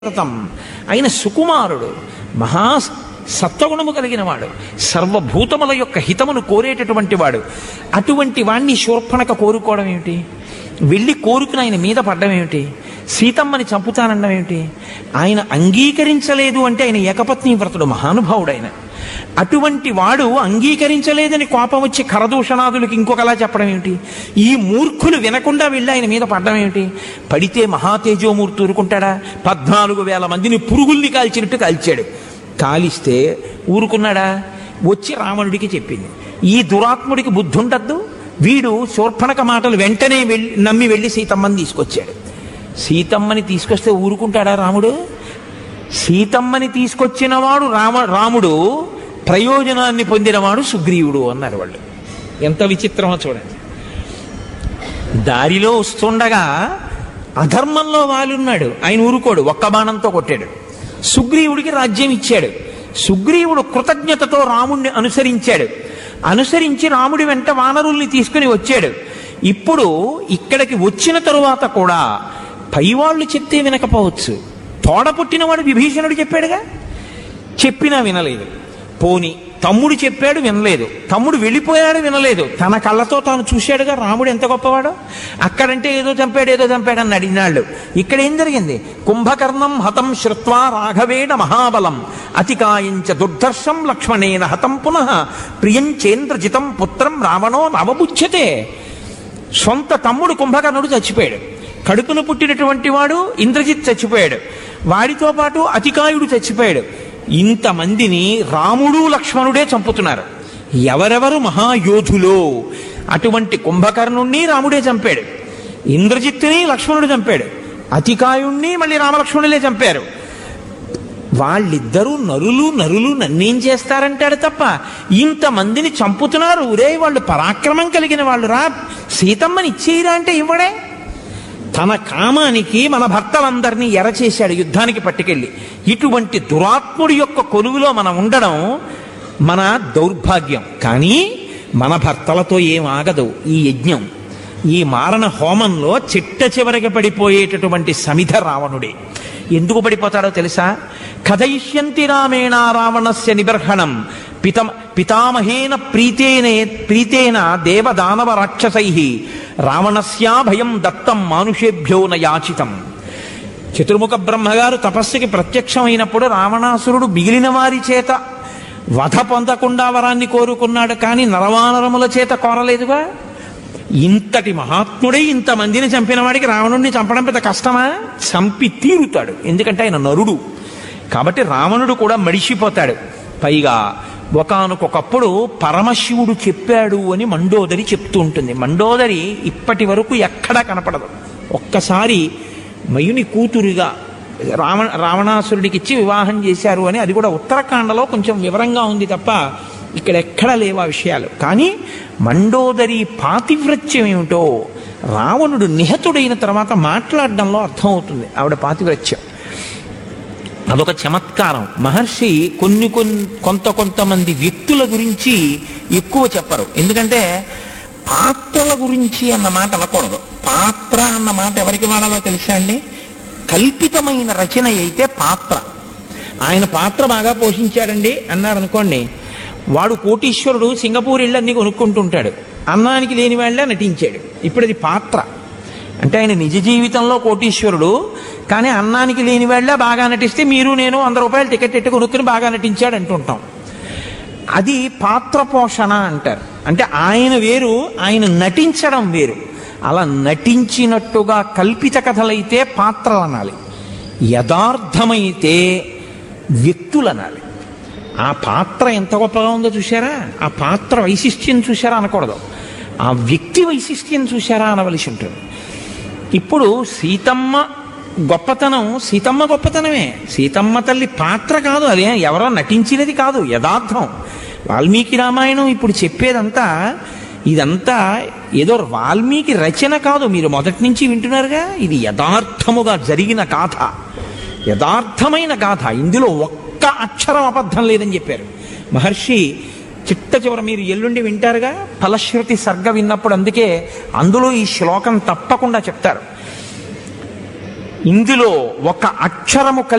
వ్రతం ఆయన సుకుమారుడు మహా సత్వగుణము కలిగిన వాడు సర్వభూతముల యొక్క హితమును కోరేటటువంటి వాడు అటువంటి వాణ్ణి శూర్పణక కోరుకోవడం ఏమిటి వెళ్ళి కోరుకుని ఆయన మీద పడ్డం ఏమిటి సీతమ్మని చంపుతానడం ఏమిటి ఆయన అంగీకరించలేదు అంటే ఆయన ఏకపత్ని వ్రతుడు మహానుభావుడు ఆయన అటువంటి వాడు అంగీకరించలేదని కోపం వచ్చి కరదూషణాదులకు ఇంకొకలా చెప్పడం ఏమిటి ఈ మూర్ఖులు వినకుండా వెళ్ళి ఆయన మీద పడ్డం ఏమిటి పడితే మహాతేజోమూర్తి ఊరుకుంటాడా పద్నాలుగు వేల మందిని పురుగుల్ని కాల్చినట్టు కాల్చాడు కాలిస్తే ఊరుకున్నాడా వచ్చి రావణుడికి చెప్పింది ఈ దురాత్ముడికి బుద్ధి ఉండద్దు వీడు శూర్పణక మాటలు వెంటనే వెళ్ళి నమ్మి వెళ్ళి సీతమ్మని తీసుకొచ్చాడు సీతమ్మని తీసుకొస్తే ఊరుకుంటాడా రాముడు సీతమ్మని తీసుకొచ్చినవాడు రామ రాముడు ప్రయోజనాన్ని పొందినవాడు సుగ్రీవుడు అన్నారు వాళ్ళు ఎంత విచిత్రమో చూడండి దారిలో వస్తుండగా అధర్మంలో వాలున్నాడు ఆయన ఊరుకోడు ఒక్క బాణంతో కొట్టాడు సుగ్రీవుడికి రాజ్యం ఇచ్చాడు సుగ్రీవుడు కృతజ్ఞతతో రాముణ్ణి అనుసరించాడు అనుసరించి రాముడి వెంట వానరుల్ని తీసుకుని వచ్చాడు ఇప్పుడు ఇక్కడికి వచ్చిన తరువాత కూడా పైవాళ్ళు చెప్తే వినకపోవచ్చు తోడ పుట్టినవాడు విభీషణుడు చెప్పాడుగా చెప్పినా వినలేదు పోని తమ్ముడు చెప్పాడు వినలేదు తమ్ముడు వెళ్ళిపోయాడు వినలేదు తన కళ్ళతో తాను చూశాడుగా రాముడు ఎంత గొప్పవాడో అక్కడంటే ఏదో చంపాడు ఏదో చంపాడు అని అడిగినాళ్ళు ఇక్కడ ఏం జరిగింది కుంభకర్ణం హతం శ్రుత్వా రాఘవేణ మహాబలం అతికాయంచ దుర్ధర్షం లక్ష్మణేన హతం పునః ప్రియంచేంద్రజితం పుత్రం రావణో నవబుచ్యతే సొంత తమ్ముడు కుంభకర్ణుడు చచ్చిపోయాడు కడుపున పుట్టినటువంటి వాడు ఇంద్రజిత్ చచ్చిపోయాడు వాడితో పాటు అతికాయుడు చచ్చిపోయాడు ఇంతమందిని రాముడు లక్ష్మణుడే చంపుతున్నారు ఎవరెవరు మహాయోధులో అటువంటి కుంభకర్ణుణ్ణి రాముడే చంపాడు ఇంద్రజిత్తుని లక్ష్మణుడు చంపాడు అతికాయుణ్ణి మళ్ళీ రామలక్ష్మణులే చంపారు వాళ్ళిద్దరూ నరులు నరులు నన్నేం చేస్తారంటాడు తప్ప ఇంతమందిని చంపుతున్నారు ఒరే వాళ్ళు పరాక్రమం కలిగిన వాళ్ళు రా సీతమ్మని ఇచ్చేయరా అంటే ఇవ్వడే తన కామానికి మన భర్తలందరినీ ఎరచేశాడు యుద్ధానికి పట్టుకెళ్ళి ఇటువంటి దురాత్ముడి యొక్క కొలువులో మనం ఉండడం మన దౌర్భాగ్యం కానీ మన భర్తలతో ఏం ఆగదు ఈ యజ్ఞం ఈ మారణ హోమంలో చిట్ట చివరికి పడిపోయేటటువంటి సమిధ రావణుడే ఎందుకు పడిపోతాడో తెలుసా కథయిష్యంతి రామేణ రావణస్య నిబర్హణం పిత పితామహేన ప్రీతేనే ప్రీతేన దేవదానవ రాక్షసై రావణస్యా భయం దత్తం మానుషేభ్యో న యాచితం చతుర్ముఖ బ్రహ్మగారు తపస్సుకి ప్రత్యక్షమైనప్పుడు రావణాసురుడు మిగిలిన వారి చేత వధ పొందకుండా వరాన్ని కోరుకున్నాడు కానీ నరవానరముల చేత కోరలేదుగా ఇంతటి మహాత్ముడై ఇంతమందిని చంపిన వాడికి రావణుడిని చంపడం పెద్ద కష్టమా చంపి తీరుతాడు ఎందుకంటే ఆయన నరుడు కాబట్టి రావణుడు కూడా మడిసిపోతాడు పైగా ఒకానొకప్పుడు పరమశివుడు చెప్పాడు అని మండోదరి చెప్తూ ఉంటుంది మండోదరి ఇప్పటి వరకు ఎక్కడా కనపడదు ఒక్కసారి మయుని కూతురుగా రావణ రావణాసురుడికి ఇచ్చి వివాహం చేశారు అని అది కూడా ఉత్తరాఖండలో కొంచెం వివరంగా ఉంది తప్ప ఇక్కడ ఎక్కడ లేవా విషయాలు కానీ మండోదరి పాతివ్రత్యం ఏమిటో రావణుడు నిహతుడైన తర్వాత మాట్లాడడంలో అర్థమవుతుంది ఆవిడ పాతివ్రత్యం అదొక చమత్కారం మహర్షి కొన్ని కొన్ని కొంత కొంతమంది వ్యక్తుల గురించి ఎక్కువ చెప్పరు ఎందుకంటే పాత్రల గురించి అన్న మాట అనకూడదు పాత్ర అన్న మాట ఎవరికి వాడాలో తెలుసా అండి కల్పితమైన రచన అయితే పాత్ర ఆయన పాత్ర బాగా పోషించాడండి అన్నారు అనుకోండి వాడు కోటీశ్వరుడు సింగపూర్ ఇళ్ళు అన్ని కొనుక్కుంటుంటాడు అన్నానికి లేని వాళ్ళ నటించాడు ఇప్పుడు అది పాత్ర అంటే ఆయన నిజ జీవితంలో కోటీశ్వరుడు కానీ అన్నానికి లేని వాళ్ళ బాగా నటిస్తే మీరు నేను వంద రూపాయలు టికెట్ ఎట్టు కొనుక్కుని బాగా నటించాడు అంటుంటాం అది పాత్ర పోషణ అంటారు అంటే ఆయన వేరు ఆయన నటించడం వేరు అలా నటించినట్టుగా కల్పిత కథలైతే పాత్రలు అనాలి యథార్థమైతే వ్యక్తులు అనాలి ఆ పాత్ర ఎంత గొప్పగా ఉందో చూసారా ఆ పాత్ర వైశిష్ట్యం చూసారా అనకూడదు ఆ వ్యక్తి వైశిష్ట్యం చూసారా అనవలసి ఉంటుంది ఇప్పుడు సీతమ్మ గొప్పతనం సీతమ్మ గొప్పతనమే సీతమ్మ తల్లి పాత్ర కాదు అదే ఎవరో నటించినది కాదు యథార్థం వాల్మీకి రామాయణం ఇప్పుడు చెప్పేదంతా ఇదంతా ఏదో వాల్మీకి రచన కాదు మీరు మొదటి నుంచి వింటున్నారుగా ఇది యథార్థముగా జరిగిన గాథ యథార్థమైన గాథ ఇందులో ఒక్క అక్షరం అబద్ధం లేదని చెప్పారు మహర్షి చిట్ట చివర మీరు ఎల్లుండి వింటారుగా ఫలశ్రుతి సర్గ విన్నప్పుడు అందుకే అందులో ఈ శ్లోకం తప్పకుండా చెప్తారు ఇందులో ఒక అక్షరము కలిసి